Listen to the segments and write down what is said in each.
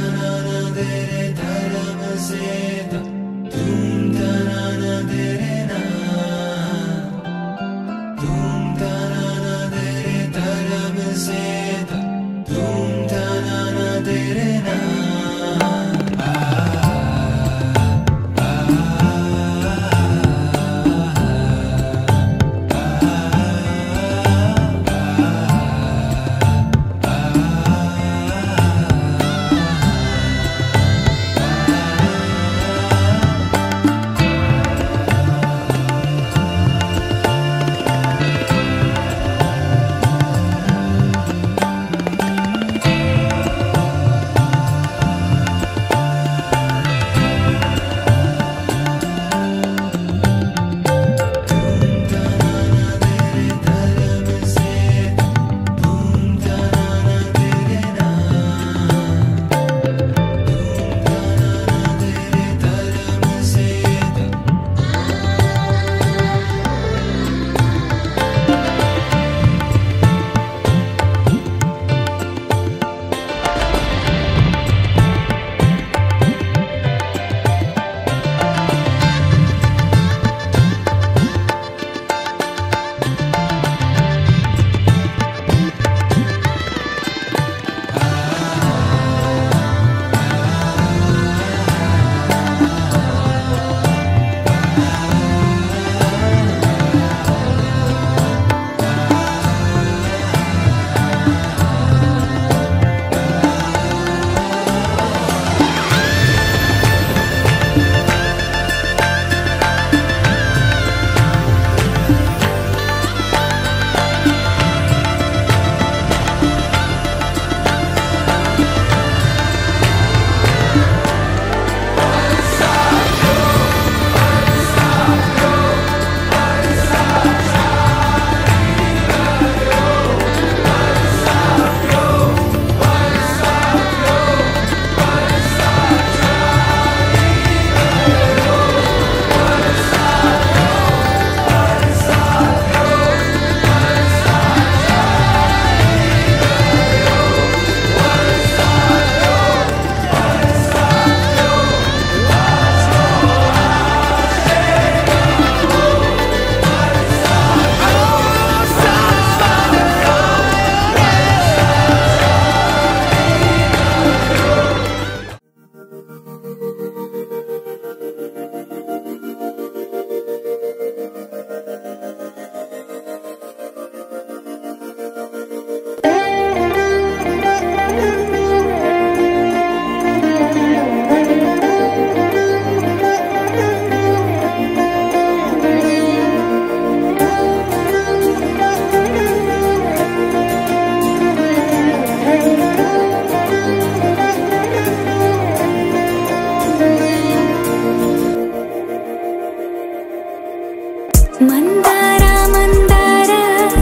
మందార మందార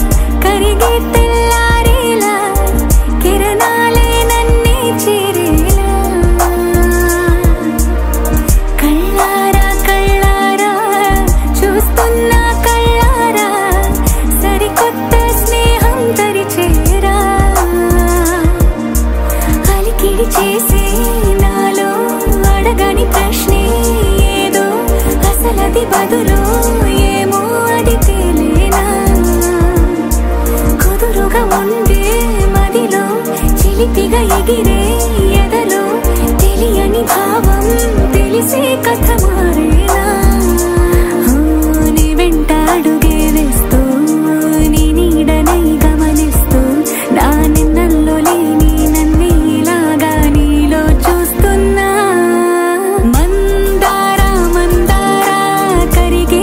కరిగే తెల్లారేలా కిరణాలే నన్నే చేరేలా కళ్ళారా కళ్ళారా చూస్తున్నా కళ్ళారా సరికొత్త స్నేహం తరిచేరా అలికిడి చేసే నాలో అడగని ప్రశ్నే ఏదో అసలది బదులు ఏమో అది తేలేనా కుదురుగా ఉండే మదిలో చిలిపిగా ఎగిరే ఎదలో తెలియని భావం తెలిసే కథ మారేనా ఆ, నీ వెంట అడుగే వేస్తూ నీ నీడనై గమనిస్తూ నా నిన్నల్లో లేని నన్నే ఇలాగా నీలో చూస్తున్నా మందార మందార కరిగే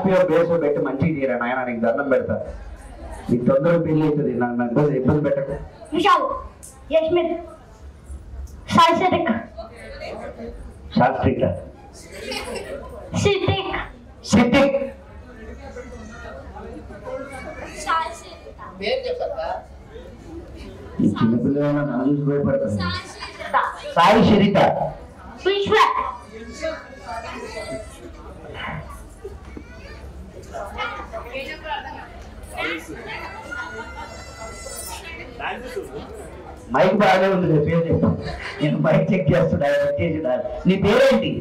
హ్యాపీగా బేస్ పెట్టి మంచిగా చేయరా నాయన నీకు దండం పెడతా నీకు తొందరగా పెళ్లి అవుతుంది నాకు నాకు ఇబ్బంది- ఇబ్బంది పెట్టకు విశాల్ యశ్మిత్ సాయి సిద్దిక్ శాస్త్రిక సిద్దిక్ సిద్దిక్ ఈ చిన్నపిల్లలైనా నన్ను చూసి భయపడతాను సాయి శరిత విశ్వ మైక్ బాగానే ఉంది నీ పేరు చెప్పు నేను మైక్ చెక్ చేస్తున్నా చెక్ చేసిన నీ పేరేంటి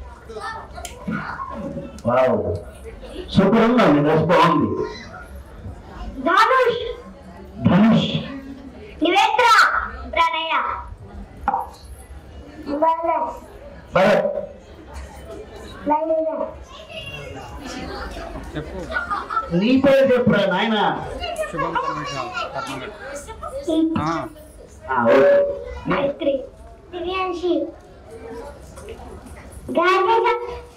వావ్ సూపర్ ఉందా నీ డ్రెస్ బాగుంది ధనుష్ ధనుష్ నివేత్ర ప్రణయ భరత్ భరత్ లైలా నీ పేరు చెప్పురా నాయన శుభం కర్మేష కర్మగట్ ఓకే మైత్రి దివ్యాంశి గాయత్రి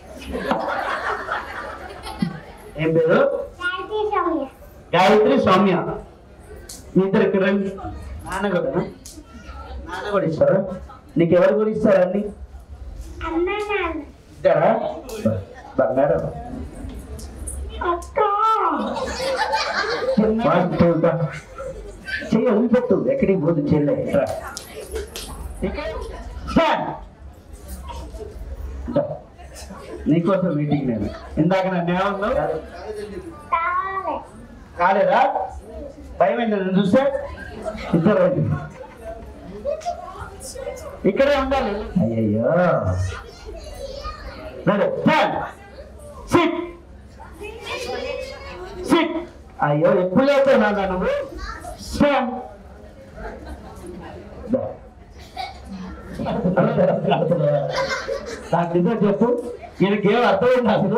ఏం పేరు గాయత్రి సౌమ్య గాయత్రి సౌమ్య మీ ఇద్దరు ఇక్కడ రండి నాన్న కూడా నాన్న కూడా ఇస్తారా నీకు ఎవరు కూడా ఇస్తారండి అమ్మ నాన్న ఇద్దరా బంగారం అక్క One, two, దా. చెయ్యి వదిలిపెట్టు ఎక్కడికి పోదు చెల్లె రా. ఇక్కడ. Stand. దా. నీకోసం మీటింగ్ నేను ఇందాక నన్ను ఏమన్నావు కావాలి కాలేదా భయం ఏంటి నన్ను చూస్తే ఇద్దరు రండి. ఇక్కడే ఉండాలి అయ్యయ్యో రండి. Stand. Sit. Sit. అయ్యో ఎప్పుడు లేకపోతే నాన్న నువ్వు Stand. దా. నాకు నిజం చెప్పు ఈయనకి ఏం అర్థమైంది అసలు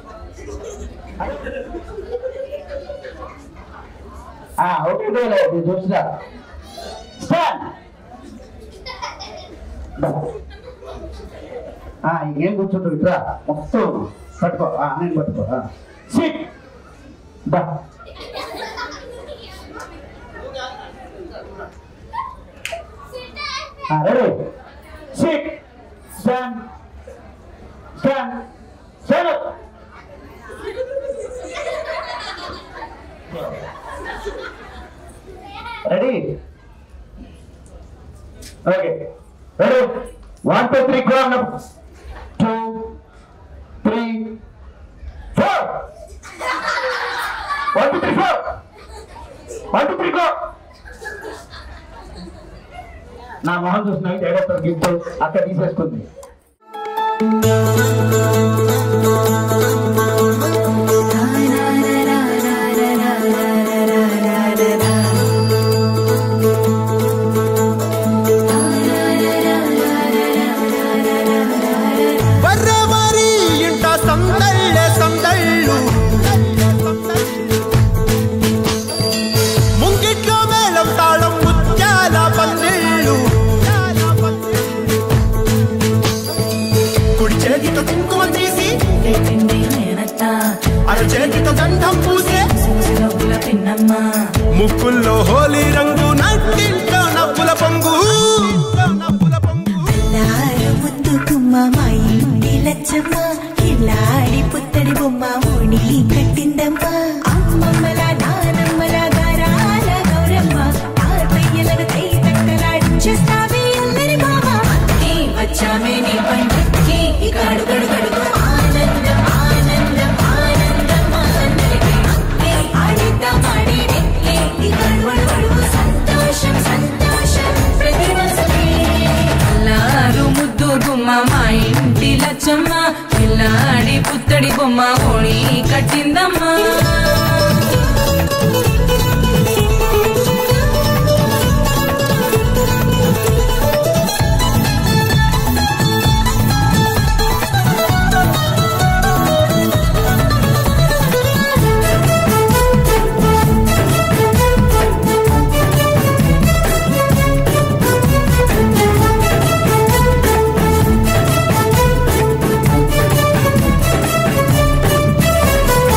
ఆ, ఓకే లేదు నేను చూసినా Stand. దా. ఆ, ఇంకేం కూర్చుంటావు ఇట్రా మొత్తం పట్టుకో ఆ, నేను పట్టుకో సిట్ దా ready sit stand stand stand ready okay ready one two three go అన్న two three four one two three four one two three go నా మొహం చూసినాక డైరెక్టర్ గిఫ్ట్ అక్కడ తీసేసుకుంది ಬರ್ರವರಿ ಇಂಟ ಸಂದಳ್ಳೆ ಸಂದಳ್ಳು ముంగిట్లో మేళం తాళం ముత్యాల పందిళ్ళు కుడి చేతితో కుంకుమ తీసి అర చేతితో గంధం పూసే ముక్కుల్లో హోలీ రంగు నట్టింట్లో నవ్వుల పొంగు నవ్వుల పొంగు నారు ముద్దు గుమ్మ మా ఇంటి లచ్చమ్మ ఇల్లాడి పుత్తడి బొమ్మ ఓణి కట్టిందమ్మ అమ్మమ్మల నానమ్మల గారాల గౌరమ్మ తాతయ్యలను కై తట్టలాడించేస్తావే అల్లరి మామ అక్కి వచ్చామే నీ పంటకి ఇక అడుగడు గడుగు ఆనందం ఆనందం ఆనందం మా అందరికీ అక్కి ఆడిద్దాం ఆడి నెక్కి ఇక అడుగడు గడుగు సంతోషం సంతోషం ప్రతివసమే అల్లారు ముద్దు గుమ్మ మా ఇంటి లచ్చమ్మ పిల్లాడి పుత్తడి బొమ్మ ఓణి కట్టిందమ్మా ఆ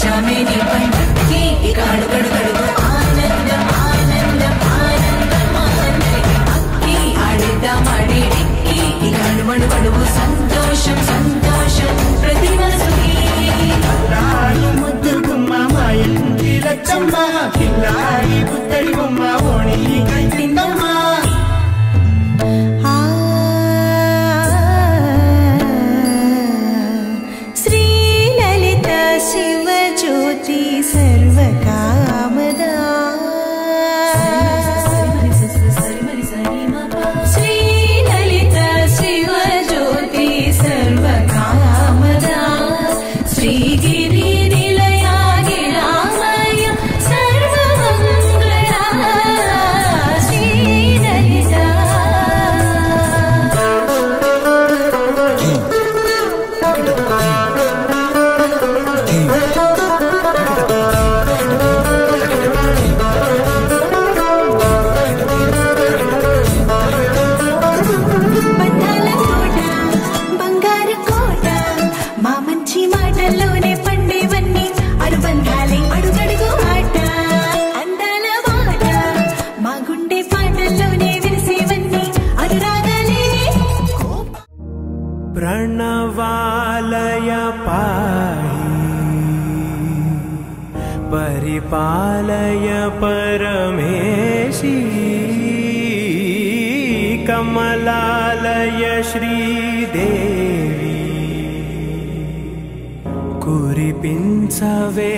సంతోషమే నీ పండక్కి ఇక అడుగడుగడుగు ఆనందం ఆనందం ఆనందం ఆనందం అక్కి ఆడిద్దామాడి ఎక్కి ఇక అడుమడుగడుగు సంతోషం సంతోషం ప్రతి మనసుకి కిల్లాడి ముద్దు గుమ్మ మా ఇంటి లచ్చమ్మ కిల్లాడి పుత్తడి బొమ్మ ఓణి కట్టిందమ్మ శ్రీలలిత శివజ్యోతి సర్వకామదా శ్రీలలిత శివజ్యోతి సర్వకామదా శ్రీగిరి నిలయాగిరామయ సర్వమంగళా శ్రీలలిత బంధాల కోట బంగారు కోట మా మంచి మాటల్లోనే పండేవన్నీ అరుబంధాలే అడుగడుగు ఆట అందాల మాట మా గుండె పాటల్లోనే విరిసేవన్నీ అనురాగాలే కోప ప్రణవాలయ పాహి పరిపాలయ పరమేశి కమలాలయ శ్రీదేవి కురిపించవే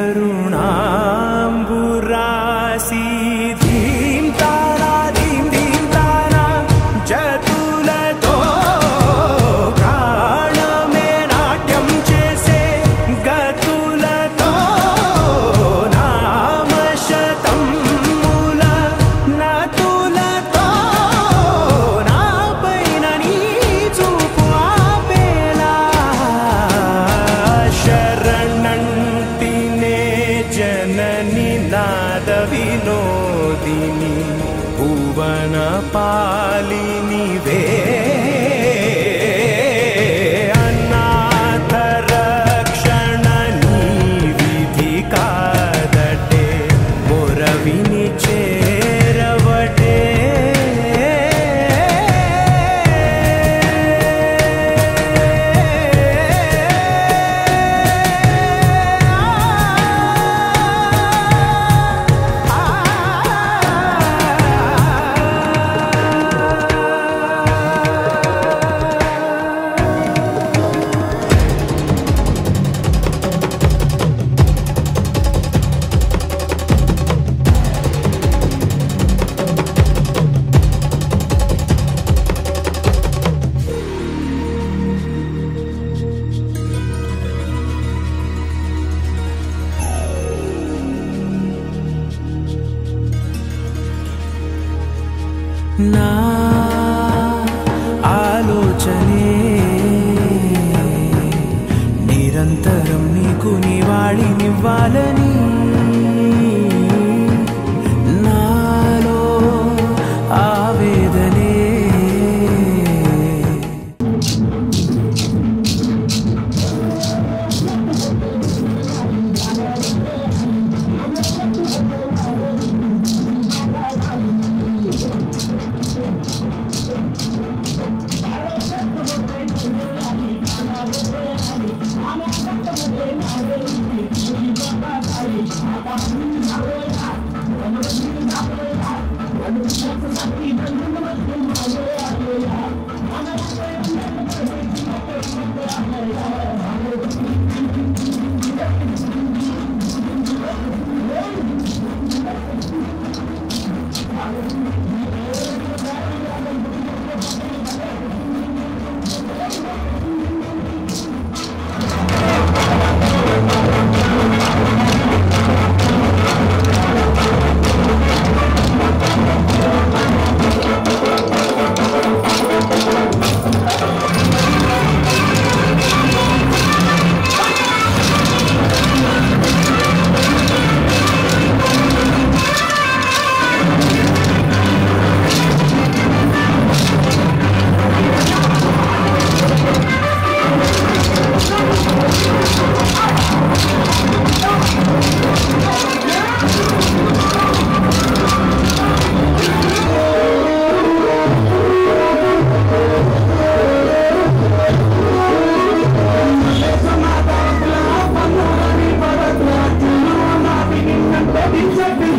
కరుణాంబురాసి ధీం తారా ధీం ధీం తారా జతులతో ప్రాణమే నాట్యం చేసే గతులతో నామశతం మూల నతులతో నా పైన నీ చూపు ఆపేలా శరణంటినే జనని నాద వినోదిని భువన పాలిని వే అనాథ రక్షణ నీ విధి కాదటే మొరవిని చేరవటే నా ఆలోచనే నిరంతరం నీకు నివాళినివ్వాలని నాలో ఆవేదనే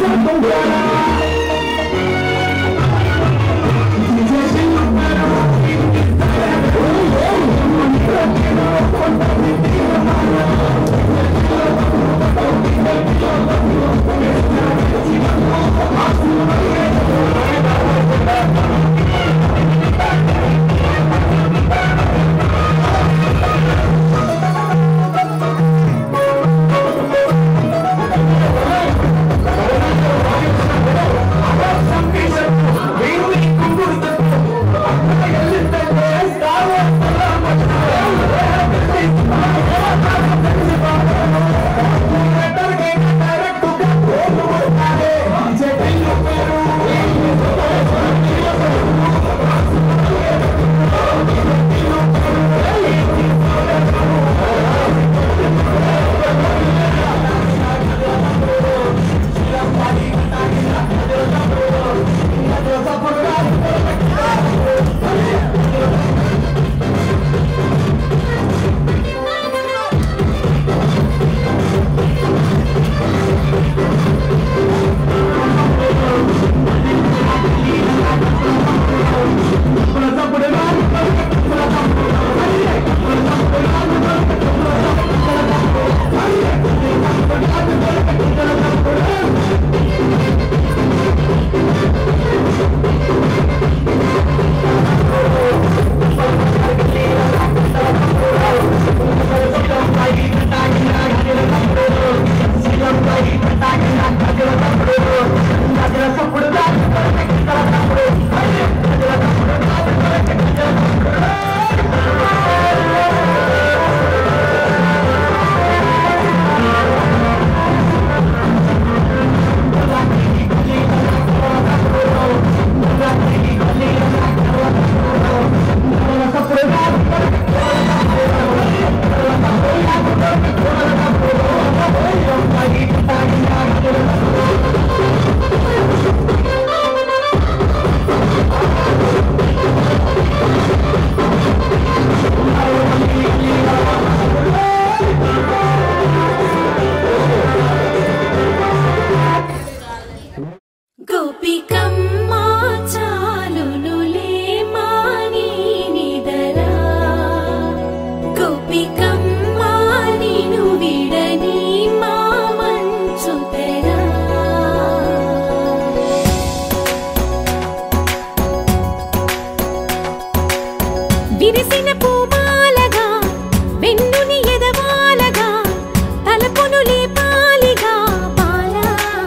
గోపికమ్మా చాలునులే మాని నిదరా గోపికమ్మా నిను విడని మా మంచు తెరా విరిసిన పూమాలగా వెన్నుని ఎదవాలగా తలపును లేపాలిగా బాలా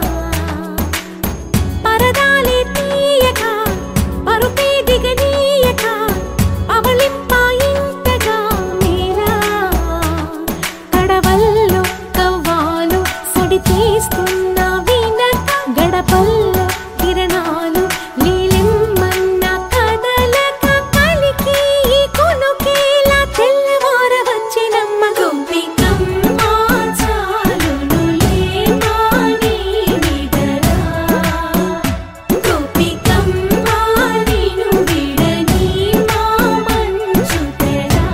పరదాలే తీయక పరుపే దిగనీయక అవలింపాయింతగా మీరా కడవల్లో కవ్వాలు సడి తీస్తున్న వినక గడపల్లో కిరణాలు నీలిమ్మన్న కదలక కలికి ఈ కొనుకేలా తెల్లవార వచ్చినమ్మ గోపికమ్మ చాలునులే మాని నిదరా గోపికమ్మ నిను విడని మా మంచు తెరా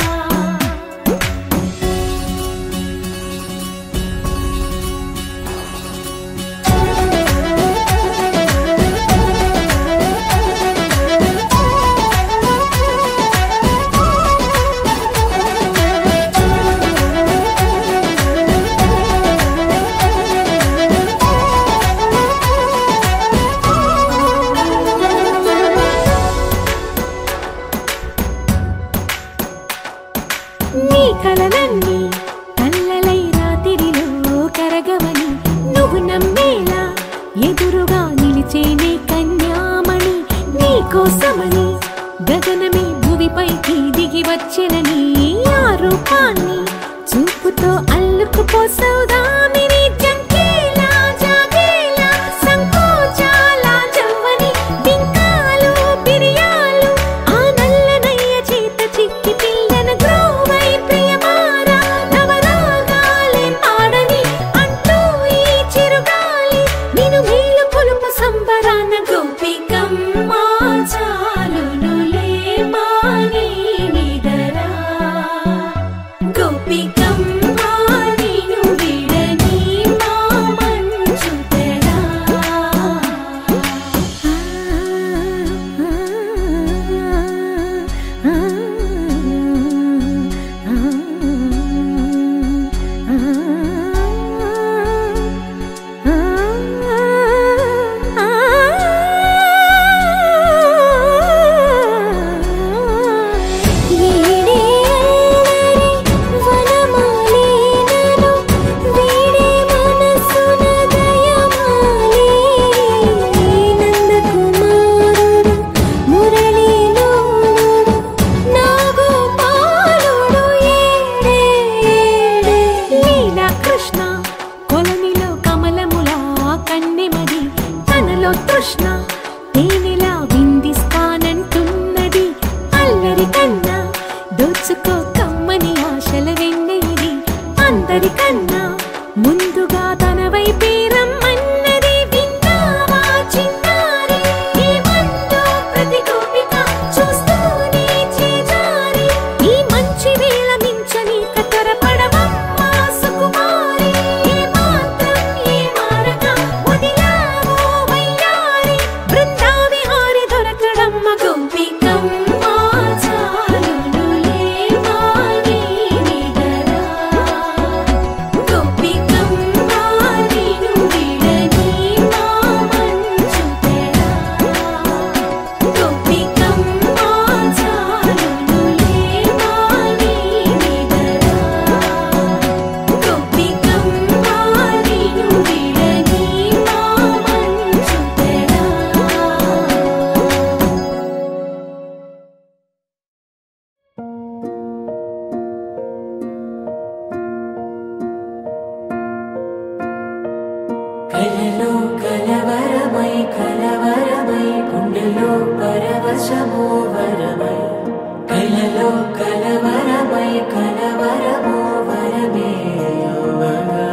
నీ కలలన్నీ కల్లలై రాత్రిలో కరగవని నువ్వు నమ్మేలా ఎదురుగా నిలిచేనే కన్యామణి నీ కోసమని గగనమే భూమిపైకి దిగి వచ్చెనని ఆ రూపాన్ని చూపుతో అల్లుకుపోసౌదామిని జంకేలా జాగేలా సంకోచాల జవ్వని బింకాలు బిరియాలు ఆ నల్లనయ్య చేత చిక్కి పిల్లన గ్రోవై ప్రియమారా నవరాగాలే పాడని అంటూ ఈ చిరుగాలి నిన్ను మేలు కొలుపు సంబరాన గోపికమ్మ చాలునులే మాని నిదరా గోపికమ్మ నిన్ను విడని కన్నెమది తనలో తృష్ణ తేనెలా విందిస్తానంటున్నది అల్లరి కన్నా దోచుకో కమ్మని ఆశల వెన్నెయిది అందరికన్నా ముందుగా తన వైపే రమ్మన్నది విన్నావా చిన్నారి ఏమందో ప్రతి గోపిక చూస్తూనే చేజారి ఈ మంచి వేళ మించని కతరపడవమ్మా సుకుమారి ఏ మాత్రం ఏ మారక వదిలావో వయ్యారి బృందావిహారి దొరకడమ్మ గోపికమ్మ చాలునులే మాని నిదరా గోపికమ్మ నిను విడని మా మంచు తెరా గోపికమ్మ చాలునులే మాని నిదరా గోపికమ్మ నిను విడని మా మంచు తెరా కలలో కలవరమై కలవరమై గుండెలో పరవశమో వరమై కలలో కలవరమై కలవరమో వరమే యోగగా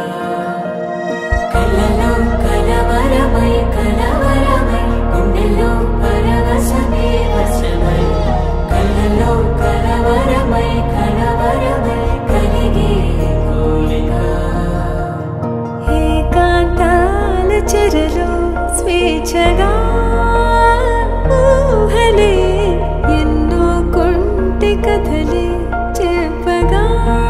కలలో కలవరమై కలవరమై గుండెలో పరవశమే వశమై కలలో కలవరమై కలవరమై కలిగే కోరిక ఏకాంతాల చెరలో స్వేచ్ఛగా ఊహలే ఎన్నో కొంటె కథలే చెప్పగా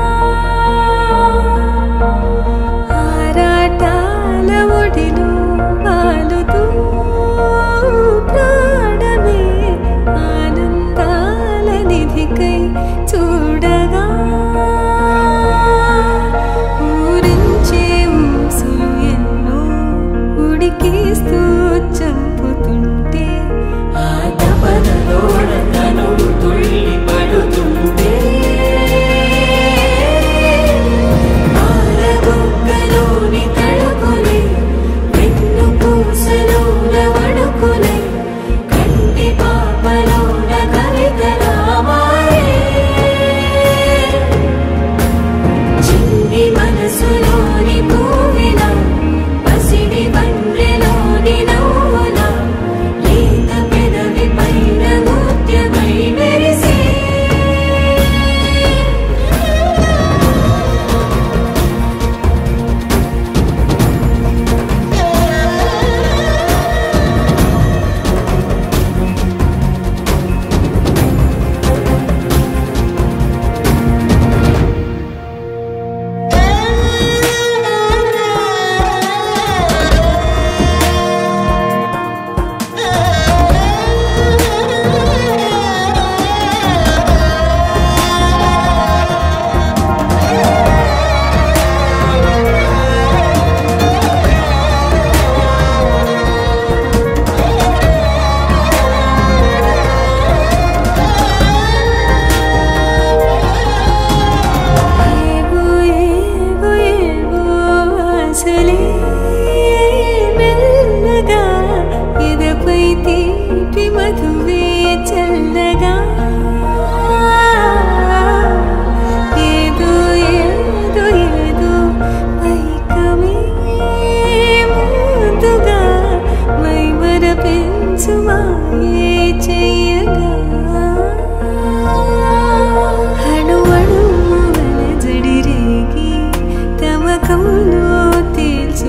ఆరాటాల ఒడిలో వాలుతూ ప్రాణమే ఆనందాల నిధికై చూడగా ఊరించే ఊసులు ఎన్నో ఉడికిస్తూ చంపుతుంటే ఆ తపనలోన తనువు తుళ్ళి పడుతుంటే పాలబుగ్గలోని తడుకులే వెన్ను పూసలోన వడుకులే కంటి పాపలోన కవితలా మారే చిన్ని మనసులోని పూవిన పసిడి బండ్రెలోని నవ్వున లేత పెదవి పైన ముత్యమై మెరిసే ఏవో ఏవో ఏవో ఆశలే మెల్లగా ఎదపై తీపి మధువే చల్లగా ఏదో ఏదో ఏదో పైకమే ముందుగా మైమర పెంచు మాయే చెయ్యగా అణువణువున జడిరేగి తమకంలో తేల్చి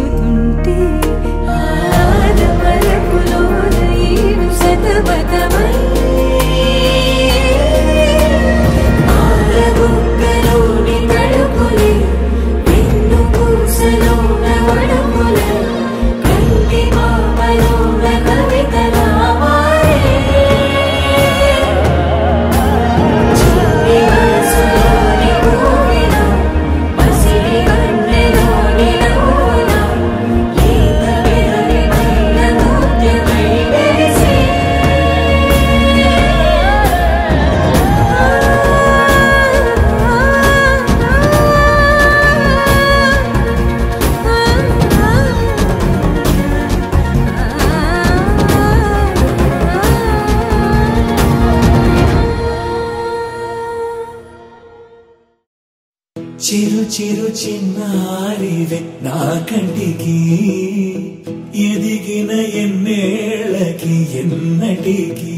చిరు చిరు చిన్నారివే నా కంటికి ఎదిగిన ఎన్నేళ్ళకి ఎన్నటికి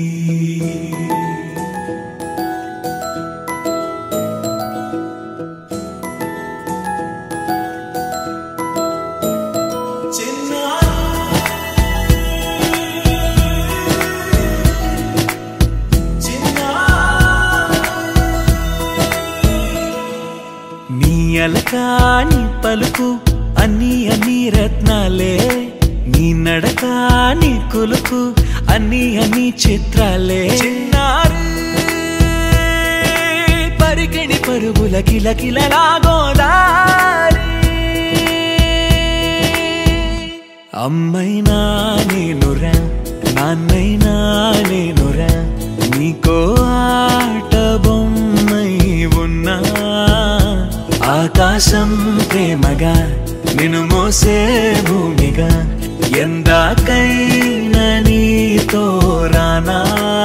నీ అలకాని పలుకు అన్ని అన్ని రత్నాలే నీ నడక నీ కొలుకు అన్ని అన్ని చిత్రాలే చిన్నారు పరికిణి పరుగుల కిల కిలలాగోదారి అమ్మైనా నేనురా నాన్నైనా నేనురా నీకో ఆట బొమ్మై ఉన్నా ఆకాశం ప్రేమగా నిన్ను మోసే భూమిగా ఎందాకైనా నీతో రానా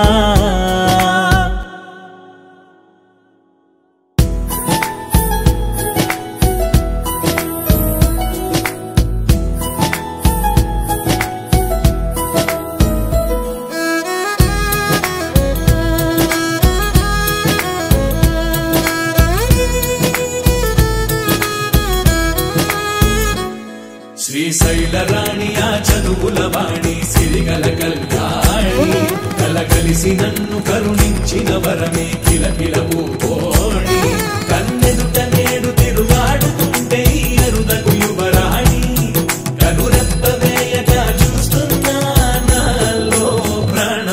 శ్రీశైల రాణి ఆ చదువుల వాణి సిరిగల కల్యాణి కలగలిసి నన్ను కరుణించిన వరమే కిలకిల ఓడి కన్నెదుట నేడు తిరుగాడుతుంటే ఈ అరుదకు యువరాణి కనురెప్ప వేయక చూస్తున్నా నాలో ప్రాణ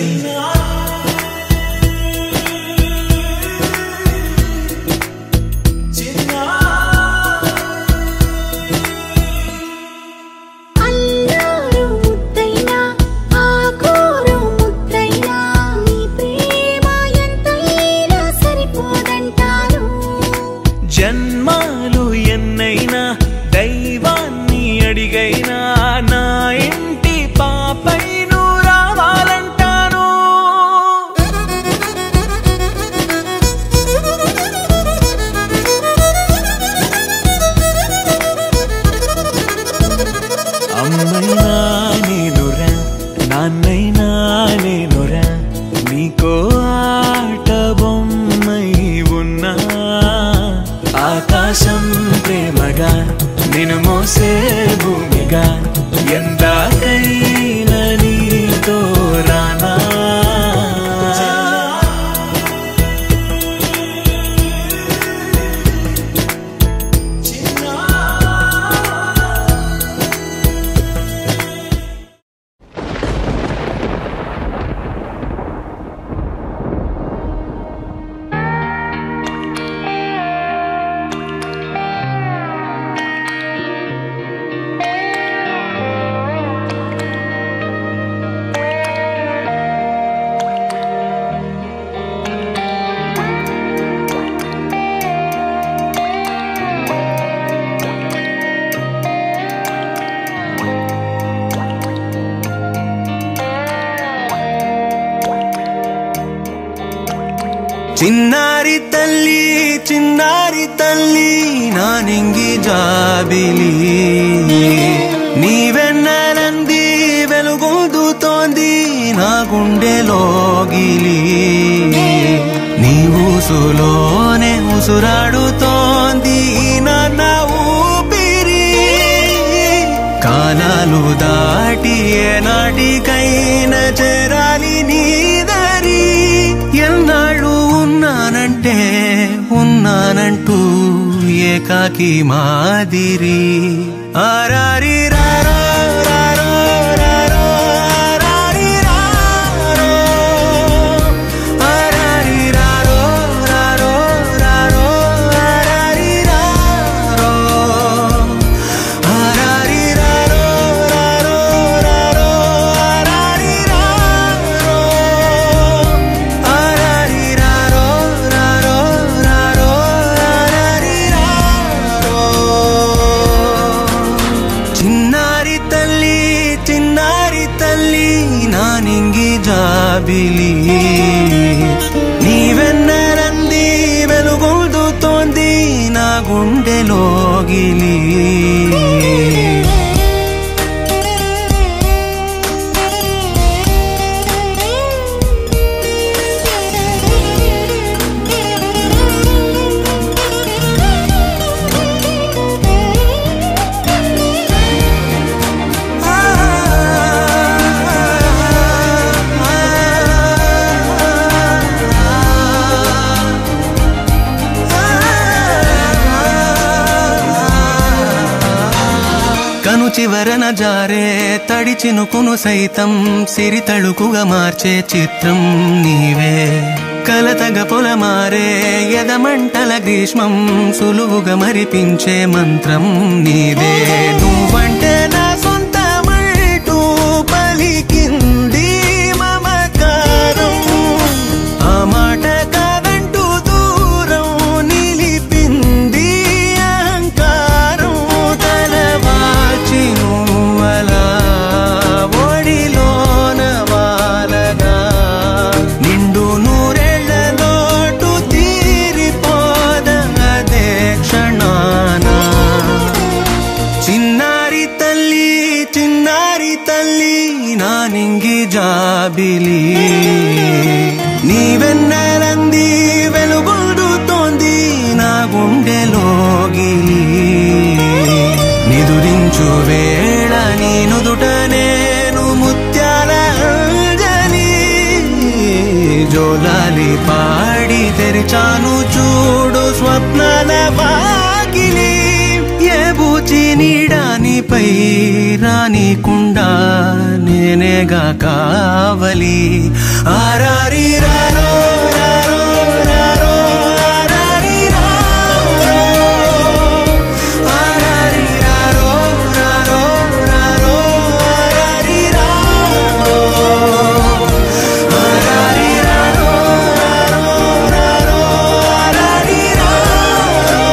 అల్లారు ముద్దైనా ఆకూరు ముద్దైనా నీ ప్రేమ ఎంతైనా సరిపోదంటారు జన్మాలు ఎన్నైనా దైవాన్ని అడిగైనా నా ఇంటి పాపై నువ్వు రావాలంటాను అమ్మైనా నేనురా నాన్నైనా నేనురా నీకో ఆట బొమ్మై ఉన్నా ఆకాశం ప్రేమగా నిన్ను మోసే భూమిగా ఎందాకైనా నీతో రానా చిన్నారి తల్లి చిన్నారి తల్లి నా నింగి జాబిలి నీ వెన్నెలంది వెలుగొందుతోంది నా గుండెలోగిలి నీ ఊసులోనే ఉసురాడుతోంది నా ఊపిరి కాలాలు దాటి ఏనాటికైనా చేరాలి నీ దరి ఎన్నాళ్ళు ఉన్నానంటే ఉన్నానంటూ ఏకాకి మాదిరి ఆరారి రారో రారో రారో ఆరారి రారో ఆరారి రారో రారో రారో ఆరారి రారో ఆరారి రారో రారో రారో ఆరారి రారో ఆరారి రారో రారో రారో ఆరారి రారో చిన్నారి తల్లి చిన్నారి తల్లి నా నింగి జాబిలి నీ వెన్నెలంది వెలుగొందుతోంది నా లోగిలి కను చివరన జారే తడి చినుకును సైతం సిరి తళుకుగా మార్చే చిత్రం నీవే కలతగ పొలమారే ఎదమంటల గ్రీష్మం సులువుగా మరిపించే మంత్రం నీవే నువ్వంటే నా సొంతమంటూ పలికింది మమకారం ఆ మాట కాదంటూ దూరం నిలిపింది అహంకారం తలవాచి నువ్వలా ఒడిలోన వాలగా నిండు నూరేళ్ల లోటు తీరిపోదదే క్షణానా చిన్నారి తల్లి చిన్నారి తల్లి నా నింగి జాబిలి నీవెన్నరంది వెలుగొందుతోంది నా గుండెలోగిలి నిదురించు వేళ నీ నుదుట నేను ముత్యాల అంజలి జోలాలి పాడి తెరిచాను చూడు స్వప్నాల వాకిలి ఏ బూచి నీడానిపై రానికుండా నేనేగా కావలి ఆరారి రారో రారో రారో ఆరారి రారో ఆరారి రారో రారో రారో ఆరారి రారో ఆరారి రారో రారో రారో ఆరారి రారో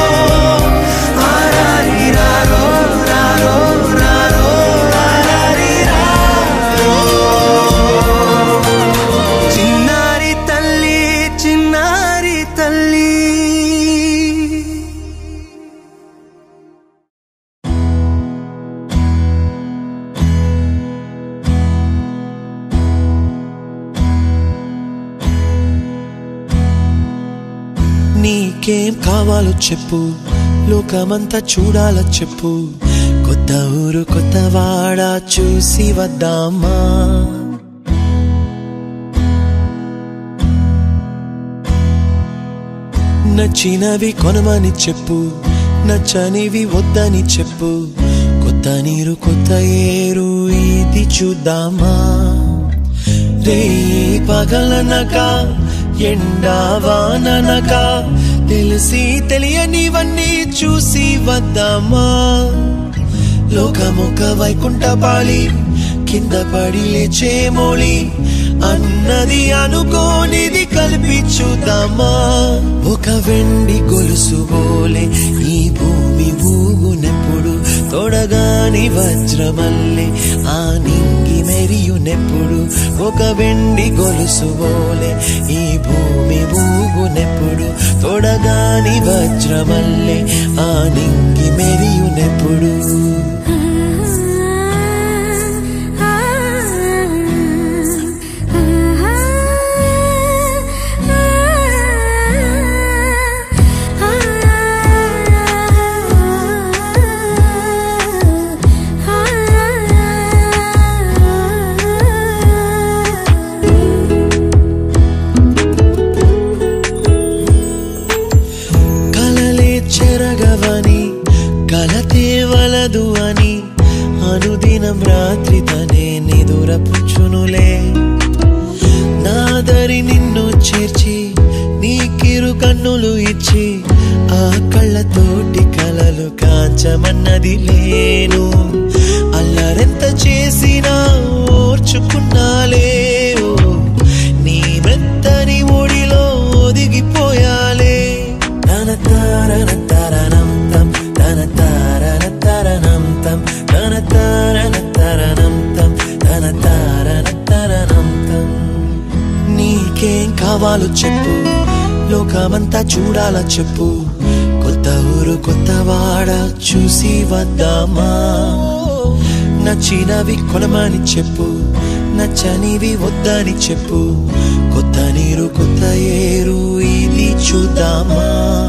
ఆరారి రారో రారో రారో ఆరారి రారో చిన్నారి తల్లి చిన్నారి తల్లి నీకేం కావాలో చెప్పు లోకమంతా చూడాల చెప్పు కొత్త ఊరు కొత్త వాడ చూసి వద్దామా నచ్చినవి కొనమని చెప్పు నచ్చనివి వద్దని చెప్పు కొత్త నీరు కొత్త ఏరు ఇది చూద్దామా రే పగలనక ఎండావాననక తెలిసి తెలియనివన్నీ చూసి వద్దామా లోకమొక వైకుంఠపాళి కింద పడి లేచే మోళి అన్నది అనుకోనిది కల్పించుదామా ఒక వెండి గొలుసు బోలే ఈ భూమి ఊగునెప్పుడు తొడగాని వజ్రమల్లె ఆ నింగి మెరియునెప్పుడు ఒక వెండి గొలుసు బోలే ఈ భూమి ఊగునెప్పుడు తొడగాని వజ్రమల్లె ఆ నింగి మెరియునెప్పుడు కలలే చెరగవని కలతే వలదు అని అనుదినం రాత్రి తనే నిదురపుచ్చునులే నాదరి నిన్ను చేర్చి నీ కిరు కన్నులు ఇచ్చి ఆ కళ్ళతోటి కలలు కాంచమన్నది లేను అల్లరెంత చేసినా ఓర్చుకున్నాలే ఓ, నీ మెత్తని ఒడిలో ఒదిగిపోయాలే తన తారన తరణం తం తన తారన తరణం తం తన తారన తరణం తం తన తారన తరణం తం నీకేం కావాలో చెప్పు లోకమంతా చూడాల చెప్పు కొత్త ఊరు కొత్తవాడ చూసి వద్దామా నచ్చినవి కొనమని చెప్పు నచ్చనివి వద్దని చెప్పు కొత్త నీరు కొత్త ఏరు ఇది చూద్దామా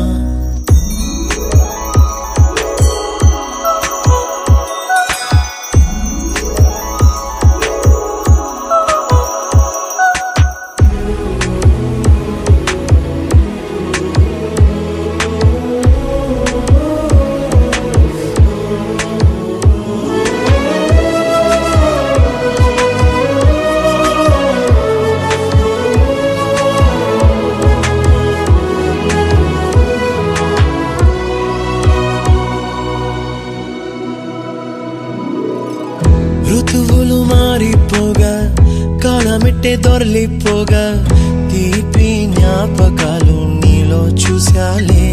ఋతువులు మారిపోగా కాలమెట్టే దొరలిపోగా తీపి జ్ఞాపకాలు నీలో చూశాలే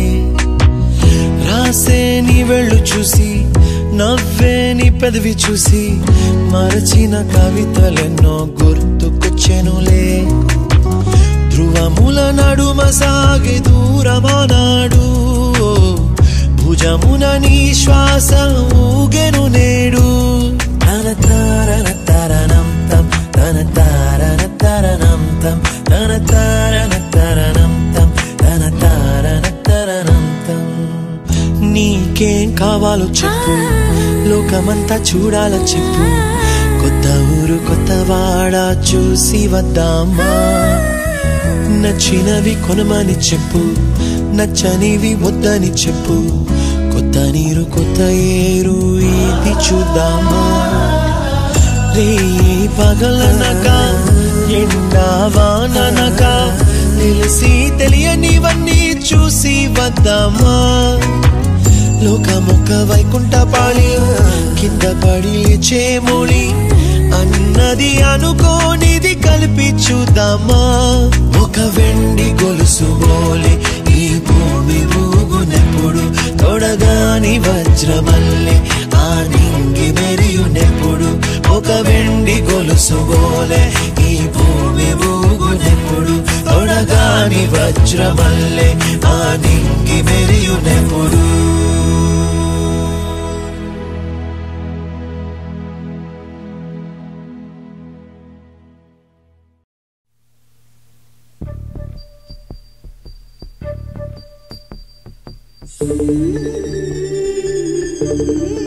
రాసే నీ వెళ్ళు చూసి నవ్వే నీ పెదవి చూసి మరచిన కవితలెన్నో గుర్తుకొచ్చెనులే ధ్రువముల నడుమ సాగే దూరమానాడు భుజమున నీ శ్వాస ఊగెను నేడు తన తారన తరణం తం తన తారన తరణం తం తన తారన తరణం తం తన తారన తరణం తం నీకేం కావాలో చెప్పు లోకమంతా చూడాల చెప్పు కొత్త ఊరు కొత్త వాడ చూసి వద్దామా నచ్చినవి కొనమని చెప్పు నచ్చనివి వద్దని చెప్పు కొత్త నీరు కొత్త ఏరు ఇది చూద్దామా రే పగలనక ఎండా వాననక తెలిసి తెలియనివన్నీ చూసి వద్దామా లోకమొక్క వైకుంఠ పాళి కింద పడి లేచే మోళి అన్నది అనుకోనిది కలిపి చూద్దామా ఒక వెండి గొలుసు బోలే ఈ భూమి ఊగునెప్పుడు తొడగాని వజ్రమల్లె ఆ నింగి మెరియునెప్పుడు ఒక వెండి గొలుసు బోలే ఈ భూమి ఊగునెప్పుడు తొడగాని వజ్రమల్లె ఆ నింగి మెరియునెప్పుడు ఆ